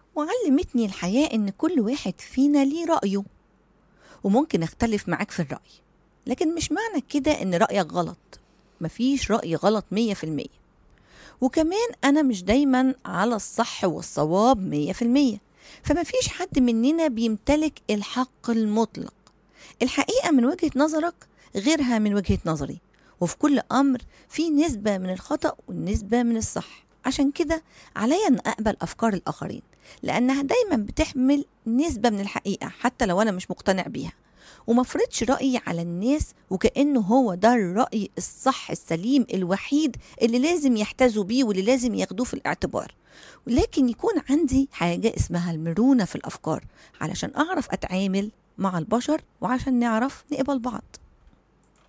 وعلمتني الحياة إن كل واحد فينا ليه رأيه وممكن أختلف معاك في الرأي لكن مش معنى كده إن رأيك غلط مفيش رأي غلط مية في المية وكمان أنا مش دايما على الصح والصواب مية في المية فمفيش حد مننا بيمتلك الحق المطلق الحقيقة من وجهة نظرك غيرها من وجهة نظري وفي كل أمر في نسبة من الخطأ والنسبة من الصح عشان كده عليا أن أقبل أفكار الآخرين لأنها دايما بتحمل نسبة من الحقيقة حتى لو أنا مش مقتنع بيها وما افرضش رأيي على الناس وكأنه هو ده الرأي الصح السليم الوحيد اللي لازم يحتذوا بيه واللي لازم ياخدوه في الاعتبار ولكن يكون عندي حاجة اسمها المرونة في الأفكار علشان أعرف أتعامل مع البشر وعشان نعرف نقبل بعض